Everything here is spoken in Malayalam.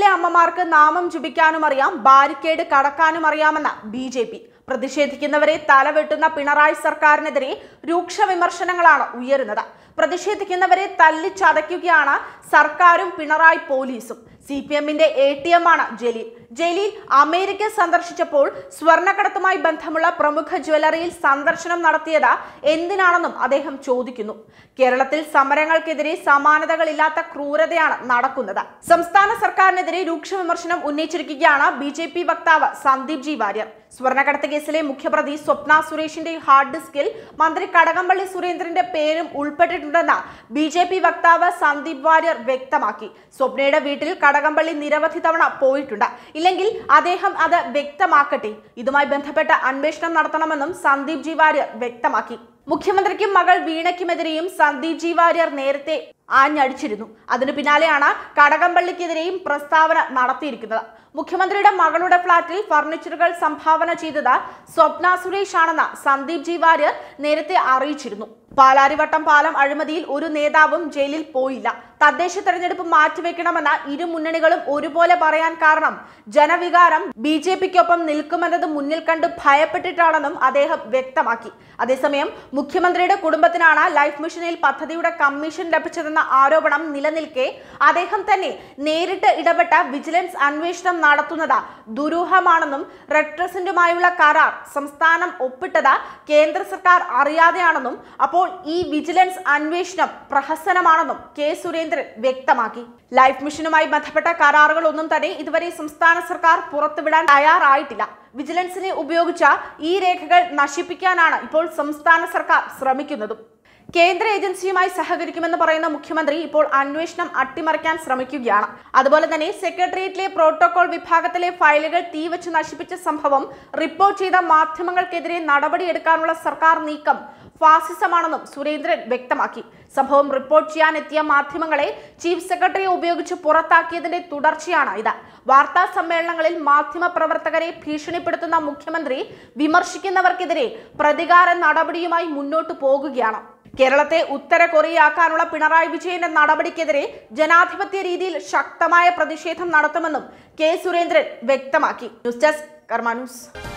അമ്മമാർക്ക് നാമം ജപിക്കാനും അറിയാം ബാരിക്കേഡ് കടക്കാനും അറിയാമെന്ന ബി ജെ പി പ്രതിഷേധിക്കുന്നവരെ തലവെട്ടുന്ന പിണറായി സർക്കാരിനെതിരെ രൂക്ഷ വിമർശനങ്ങളാണ് ഉയരുന്നത് പ്രതിഷേധിക്കുന്നവരെ തല്ലിച്ചതയ്ക്കുകയാണ് സർക്കാരും പിണറായി പോലീസും സി പി എമ്മിന്റെ എ ടി എം ആണ് ജലീൽ ജലീൽ അമേരിക്ക സന്ദർശിച്ചപ്പോൾ സ്വർണ്ണക്കടത്തുമായി ബന്ധമുള്ള പ്രമുഖ ജ്വല്ലറിയിൽ സന്ദർശനം നടത്തിയത് എന്തിനാണെന്നും അദ്ദേഹം ചോദിക്കുന്നു കേരളത്തിൽ സമരങ്ങൾക്കെതിരെ സമാനതകളില്ലാത്ത ക്രൂരതയാണ് നടക്കുന്നത് സംസ്ഥാന സർക്കാരിനെതിരെ രൂക്ഷ വിമർശനം ഉന്നയിച്ചിരിക്കുകയാണ് ബി ജെ പി വക്താവ് സന്ദീപ് ജി വാര്യർ സ്വർണ്ണക്കടത്ത് കേസിലെ മുഖ്യപ്രതി സ്വപ്ന സുരേഷിന്റെ ഹാർഡ് ഡിസ്കിൽ മന്ത്രി കടകംപള്ളി സുരേന്ദ്രന്റെ പേരും ഉൾപ്പെട്ടിട്ടുണ്ടെന്ന് ബി ജെ പി വക്താവ് സന്ദീപ് വാര്യർ വ്യക്തമാക്കി സ്വപ്നയുടെ വീട്ടിൽ കടകംപള്ളി നിരവധി തവണ പോയിട്ടുണ്ട് ഇല്ലെങ്കിൽ അദ്ദേഹം അത് വ്യക്തമാക്കട്ടെ ഇതുമായി ബന്ധപ്പെട്ട അന്വേഷണം നടത്തണമെന്നും സന്ദീപ് ജി വാര്യർ വ്യക്തമാക്കി മുഖ്യമന്ത്രിക്കും മകൾ വീണയ്ക്കുമെതിരെയും സന്ദീപ് ജി വാര്യർ നേരത്തെ ആഞ്ഞടിച്ചിരുന്നു അതിനു പിന്നാലെയാണ് കടകംപള്ളിക്കെതിരെയും പ്രസ്താവന നടത്തിയിരിക്കുന്നത് മുഖ്യമന്ത്രിയുടെ മകളുടെ ഫ്ളാറ്റിൽ ഫർണിച്ചറുകൾ സംഭാവന ചെയ്തത് സ്വപ്ന സുരേഷ് ആണെന്ന് സന്ദീപ് ജി വാര്യർ നേരത്തെ അറിയിച്ചിരുന്നു പാലാരിവട്ടം പാലം അഴിമതിയിൽ ഒരു നേതാവും ജയിലിൽ പോയില്ല തദ്ദേശ തെരഞ്ഞെടുപ്പ് മാറ്റിവെക്കണമെന്ന ഇരു മുന്നണികളും ഒരുപോലെ പറയാൻ കാരണം ജനവികാരം ബി ജെ പിക്കൊപ്പം നിൽക്കുമെന്നത് മുന്നിൽ കണ്ട് ഭയപ്പെട്ടിട്ടാണെന്നും അദ്ദേഹം വ്യക്തമാക്കി അതേസമയം മുഖ്യമന്ത്രിയുടെ കുടുംബത്തിനാണ് ലൈഫ് മിഷനിൽ പദ്ധതിയുടെ കമ്മീഷൻ ലഭിച്ചതെന്ന ആരോപണം നിലനിൽക്കെ അദ്ദേഹം തന്നെ നേരിട്ട് ഇടപെട്ട വിജിലൻസ് അന്വേഷണം നടത്തുന്നത് ദുരൂഹമാണെന്നും റെഡ് ക്രസന്റുമായുള്ള കരാർ സംസ്ഥാനം ഒപ്പിട്ടത് കേന്ദ്ര സർക്കാർ അറിയാതെയാണെന്നും അപ്പോൾ ഈ വിജിലൻസ് അന്വേഷണം പ്രഹസനമാണെന്നും കെ സുരേന്ദ്രൻ വ്യക്തമാക്കി ലൈഫ് മിഷനുമായി ബന്ധപ്പെട്ട കരാറുകളൊന്നും തന്നെ ഇതുവരെ സംസ്ഥാന സർക്കാർ പുറത്തുവിടാൻ തയ്യാറായിട്ടില്ല വിജിലൻസിനെ ഉപയോഗിച്ച ഈ രേഖകൾ നശിപ്പിക്കാനാണ് ഇപ്പോൾ സംസ്ഥാന സർക്കാർ ശ്രമിക്കുന്നതും കേന്ദ്ര ഏജൻസിയുമായി സഹകരിക്കുമെന്ന് പറയുന്ന മുഖ്യമന്ത്രി ഇപ്പോൾ അന്വേഷണം അട്ടിമറിക്കാൻ ശ്രമിക്കുകയാണ് അതുപോലെ തന്നെ സെക്രട്ടേറിയറ്റിലെ പ്രോട്ടോകോൾ വിഭാഗത്തിലെ ഫയലുകൾ തീവച്ച് നശിപ്പിച്ച സംഭവം റിപ്പോർട്ട് ചെയ്ത മാധ്യമങ്ങൾക്കെതിരെ നടപടിയെടുക്കാനുള്ള സർക്കാർ നീക്കം ഫാസിസമാണെന്നും സുരേന്ദ്രൻ വ്യക്തമാക്കി സംഭവം റിപ്പോർട്ട് ചെയ്യാൻ എത്തിയ മാധ്യമങ്ങളെ ചീഫ് സെക്രട്ടറിയെ ഉപയോഗിച്ച് പുറത്താക്കിയതിന്റെ തുടർച്ചയാണ് ഇത് വാർത്താ സമ്മേളനങ്ങളിൽ മാധ്യമ പ്രവർത്തകരെ ഭീഷണിപ്പെടുത്തുന്ന മുഖ്യമന്ത്രി വിമർശിക്കുന്നവർക്കെതിരെ പ്രതികാര നടപടിയുമായി മുന്നോട്ടു പോകുകയാണ് കേരളത്തെ ഉത്തര കൊറിയയാക്കാനുള്ള പിണറായി വിജയന്റെ നടപടിക്കെതിരെ ജനാധിപത്യ രീതിയിൽ ശക്തമായ പ്രതിഷേധം നടത്തുമെന്നും കെ സുരേന്ദ്രൻ വ്യക്തമാക്കി ന്യൂസ് ഡെസ്ക് കർമാ ന്യൂസ്